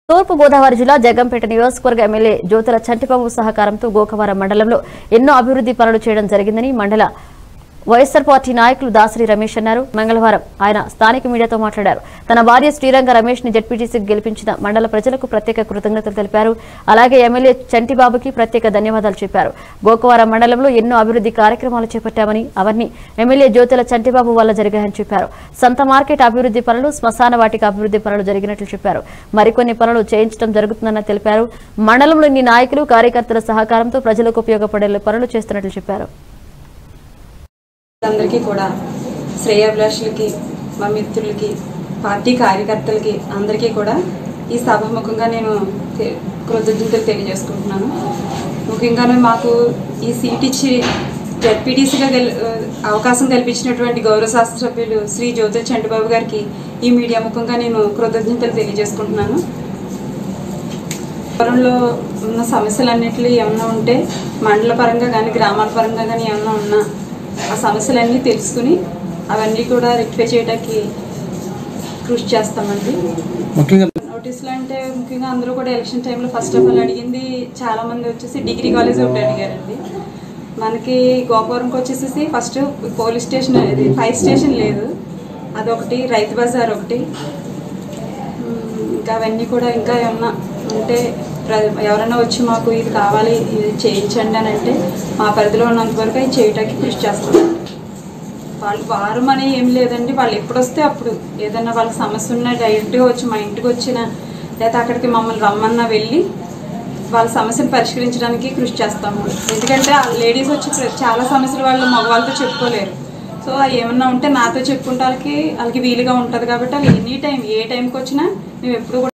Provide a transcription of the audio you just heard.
తూర్పు గోదావరి జిల్లా జగంపేట నియోజకవర్గ ఎమ్మెల్యే జ్యోతుల చంటిబాబు సహకారంతో గోకవరం మండలంలో ఎన్నో అభివృద్ధి పనులు చేయడం జరిగిందని మండల వైఎస్ఆర్ పార్టీ నాయకులు దాసరి రమేష్ అన్నారు మంగళవారం ఆయన స్థానిక మీడియాతో మాట్లాడారు తన భార్య శ్రీరంగ రమేష్ ని జడ్పీటీసీకి గెలిపించిన మండల ప్రజలకు ప్రత్యేక కృతజ్ఞతలు తెలిపారు అలాగే ఎమ్మెల్యే చంటిబాబుకి ప్రత్యేక ధన్యవాదాలు చెప్పారు గోకవరం మండలంలో ఎన్నో అభివృద్ధి కార్యక్రమాలు చేపట్టామని అవన్నీ ఎమ్మెల్యే జ్యోతుల చంటిబాబు వల్ల జరిగాయని చెప్పారు సంత మార్కెట్ అభివృద్ధి పనులు శ్మశాన వాటిక అభివృద్ధి పనులు జరిగినట్లు చెప్పారు మరికొన్ని పనులు చేయించడం జరుగుతుందని తెలిపారు మండలంలోని నాయకులు కార్యకర్తల సహకారంతో ప్రజలకు ఉపయోగపడే పనులు చేస్తున్నట్లు చెప్పారు అందరికీ కూడా శ్రేయాభిలాషులకి మా మిత్రులకి పార్టీ కార్యకర్తలకి అందరికీ కూడా ఈ సభాముఖంగా నేను తె- కృతజ్ఞతలు తెలియజేసుకుంటున్నాను ముఖ్యంగా మాకు ఈ సీట్ ఇచ్చి జడ్పీటీసీగా గెల్ అవకాశం కల్పించినటువంటి గౌరవ శాస్త్రసభ్యులు శ్రీ జ్యోతి చంటిబాబు గారికి ఈ మీడియా ముఖంగా నేను కృతజ్ఞతలు తెలియజేసుకుంటున్నాను పురంలో ఉన్న సమస్యలన్నింటిలో ఏమన్నా ఉంటే మండల పరంగా కానీ గ్రామాల పరంగా కానీ ఏమన్నా ఉన్నా ఆ సమస్యలన్నీ తెలుసుకుని అవన్నీ కూడా రెక్టిఫై చేయడానికి కృషి చేస్తామండి ముఖ్యంగా నోటీసులు అంటే ముఖ్యంగా అందరూ కూడా ఎలక్షన్ టైంలో ఫస్ట్ ఆఫ్ ఆల్ అడిగింది చాలా మంది వచ్చేసి డిగ్రీ కాలేజ్ ఒకటి అడిగారండి మనకి గోపురంకి వచ్చేసేసి ఫస్ట్ పోలీస్ స్టేషన్ ఇది ఫైర్ స్టేషన్ లేదు అదొకటి రైతు బజార్ ఒకటి ఉమ్, ఇంకా అవన్నీ కూడా ఇంకా ఏమన్నా ఉంటే ప్ర- ఎవరైనా వచ్చి మాకు ఇది కావాలి ఇది చేయించండి అని అంటే మా పరిధిలో ఉన్నంత వరకు అవి చేయటానికి కృషి చేస్తాం వాళ్ళు వారం అని ఏం లేదండి వాళ్ళు ఎప్పుడు వస్తే అప్పుడు ఏదైనా వాళ్ళ సమస్య ఉన్నా డైరెక్ట్గా వచ్చి మా ఇంటికి వచ్చిన లేదా అక్కడికి మమ్మల్ని రమ్మన్నా వెళ్ళి వాళ్ళ సమస్యను పరిష్కరించడానికి కృషి చేస్తాము ఎందుకంటే ఆ లేడీస్ వచ్చి ప్ర- చాలా సమస్యలు వాళ్ళు మగవాళ్ళతో చెప్పుకోలేరు సో అవి ఏమన్నా ఉంటే నాతో చెప్పుకుంటే వాళ్ళకి వాళ్ళకి వీలుగా ఉంటుంది కాబట్టి వాళ్ళు ఎనీ టైం ఏ టైంకి వచ్చినా మేము ఎప్పుడు కూడా